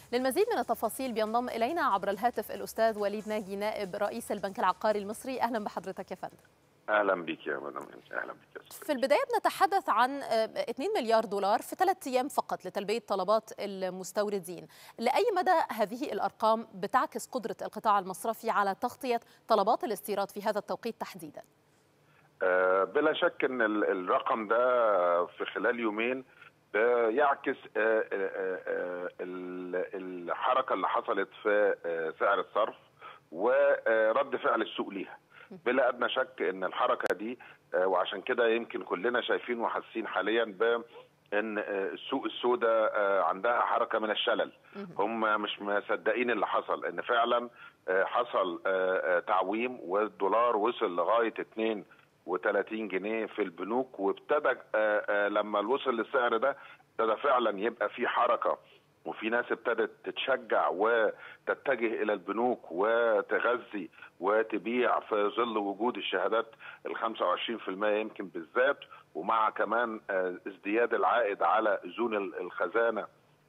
للمزيد من التفاصيل بينضم الينا عبر الهاتف الاستاذ وليد ناجي نائب رئيس البنك العقاري المصري اهلا بحضرتك يا فندم اهلا بك يا مدام اهلا بك يا في البدايه بنتحدث عن 2 مليار دولار في ثلاث ايام فقط لتلبيه طلبات المستوردين لاي مدى هذه الارقام بتعكس قدره القطاع المصرفي على تغطيه طلبات الاستيراد في هذا التوقيت تحديدا بلا شك ان الرقم ده في خلال يومين يعكس الحركه اللي حصلت في سعر الصرف ورد فعل السوق ليها بلا ادنى شك ان الحركه دي وعشان كده يمكن كلنا شايفين وحاسين حاليا ب ان السوق السوداء عندها حركه من الشلل هم مش مصدقين اللي حصل ان فعلا حصل تعويم والدولار وصل لغايه 2 و30 جنيه في البنوك وابتدى لما وصل للسعر ده ابتدى فعلا يبقى في حركه وفي ناس ابتدت تتشجع وتتجه الى البنوك وتغذي وتبيع في ظل وجود الشهادات ال 25% يمكن بالذات ومع كمان ازدياد العائد على اذون الخزانه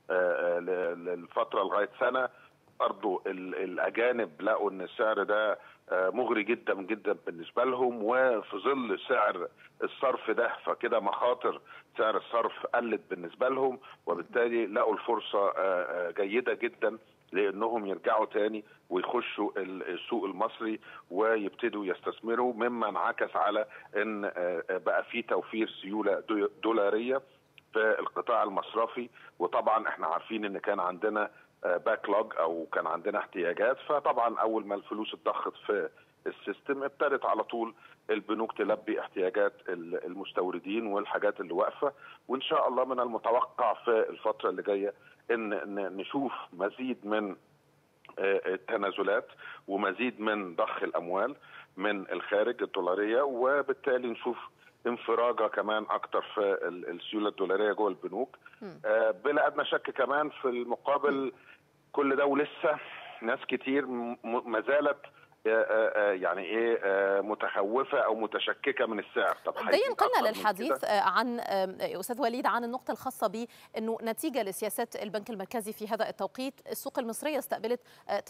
للفتره لغايه سنه برضه الاجانب لقوا ان السعر ده مغري جدا جدا بالنسبه لهم وفي ظل سعر الصرف ده فكده مخاطر سعر الصرف قلت بالنسبه لهم وبالتالي لقوا الفرصه جيده جدا لانهم يرجعوا تاني ويخشوا السوق المصري ويبتدوا يستثمروا مما انعكس على ان بقى في توفير سيوله دولاريه في القطاع المصرفي وطبعا احنا عارفين ان كان عندنا باك لوج او كان عندنا احتياجات فطبعا اول ما الفلوس اتضخت في السيستم ابتدت على طول البنوك تلبي احتياجات المستوردين والحاجات اللي واقفه وان شاء الله من المتوقع في الفتره اللي جايه ان نشوف مزيد من التنازلات ومزيد من ضخ الاموال من الخارج الدولاريه وبالتالي نشوف انفراجه كمان اكتر في السيوله الدولاريه جوه البنوك آه بلا ادنى شك كمان في المقابل كل ده ولسه ناس كتير ما زالت يعني ايه متخوفه او متشككه من السعر طب ده ينقلنا للحديث عن استاذ وليد عن النقطه الخاصه بانه نتيجه لسياسات البنك المركزي في هذا التوقيت السوق المصريه استقبلت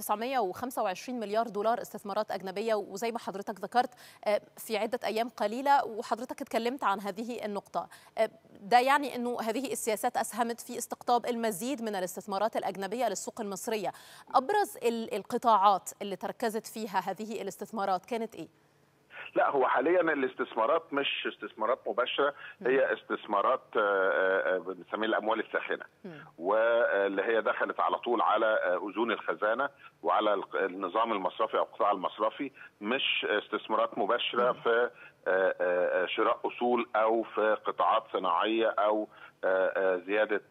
925 مليار دولار استثمارات اجنبيه وزي ما حضرتك ذكرت في عده ايام قليله وحضرتك اتكلمت عن هذه النقطه ده يعني انه هذه السياسات اسهمت في استقطاب المزيد من الاستثمارات الاجنبيه للسوق المصريه ابرز القطاعات اللي تركزت فيها هذه الاستثمارات كانت ايه؟ لا هو حاليا الاستثمارات مش استثمارات مباشره هي استثمارات بنسميها الاموال الساخنه واللي هي دخلت على طول على اذون الخزانه وعلى النظام المصرفي او القطاع المصرفي مش استثمارات مباشره في شراء اصول او في قطاعات صناعيه او زياده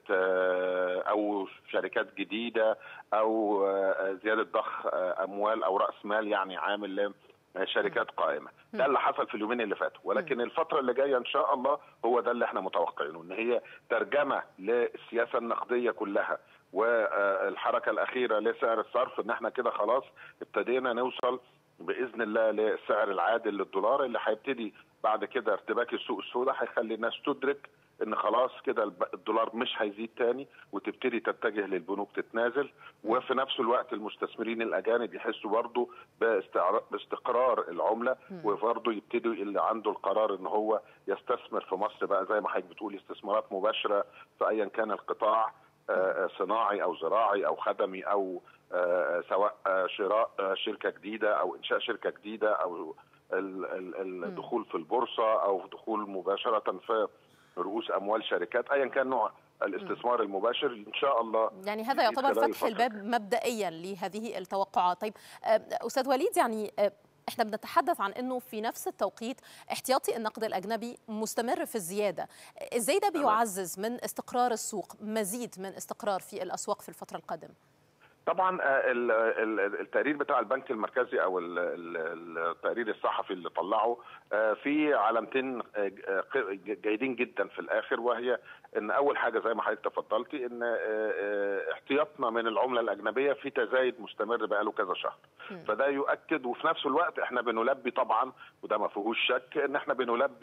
او شركات جديده او زياده ضخ اموال او راس مال يعني عامل شركات قائمه ده اللي حصل في اليومين اللي فاتوا ولكن الفتره اللي جايه ان شاء الله هو ده اللي احنا متوقعينه ان هي ترجمه للسياسه النقديه كلها والحركه الاخيره لسعر الصرف ان احنا كده خلاص ابتدينا نوصل باذن الله للسعر العادل للدولار اللي هيبتدي بعد كده ارتباك السوق السوداء هيخلي الناس تدرك ان خلاص كده الدولار مش هيزيد تاني وتبتدي تتجه للبنوك تتنازل وفي نفس الوقت المستثمرين الاجانب يحسوا برضه باستقرار العمله وبرضه يبتدوا اللي عنده القرار ان هو يستثمر في مصر بقى زي ما حضرتك بتقولي استثمارات مباشره في ايا كان القطاع صناعي او زراعي او خدمي او سواء شراء شركه جديده او انشاء شركه جديده او الدخول في البورصه او دخول مباشره في رؤوس اموال شركات ايا كان نوع الاستثمار المباشر ان شاء الله يعني هذا يعتبر فتح الباب مبدئيا لهذه التوقعات طيب استاذ وليد يعني احنا بنتحدث عن انه في نفس التوقيت احتياطي النقد الاجنبي مستمر في الزياده ازاي ده بيعزز من استقرار السوق مزيد من استقرار في الاسواق في الفتره القادمه طبعا التقرير بتاع البنك المركزي او التقرير الصحفي اللي طلعه في علامتين جيدين جدا في الاخر وهي ان اول حاجه زي ما حضرتك تفضلتي ان احتياطنا من العمله الاجنبيه في تزايد مستمر بقاله كذا شهر فده يؤكد وفي نفس الوقت احنا بنلبي طبعا وده ما فيهوش شك ان احنا بنلبي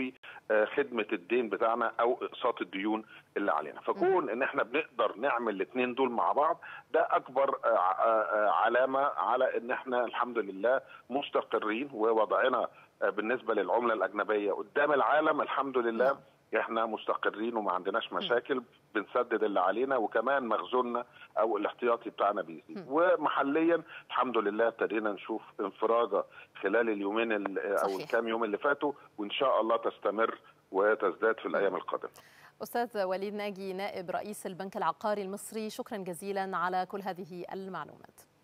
خدمه الدين بتاعنا او اقساط الديون اللي علينا فكون ان احنا بنقدر نعمل الاثنين دول مع بعض ده اكبر علامه على ان احنا الحمد لله مستقرين ووضعنا بالنسبه للعمله الاجنبيه قدام العالم الحمد لله احنا مستقرين وما عندناش مشاكل بنسدد اللي علينا وكمان مخزوننا او الاحتياطي بتاعنا بيزيد ومحليا الحمد لله ابتدينا نشوف انفراجه خلال اليومين او الكام يوم اللي فاتوا وان شاء الله تستمر وتزداد في الايام القادمه استاذ وليد ناجي نائب رئيس البنك العقاري المصري شكرا جزيلا على كل هذه المعلومات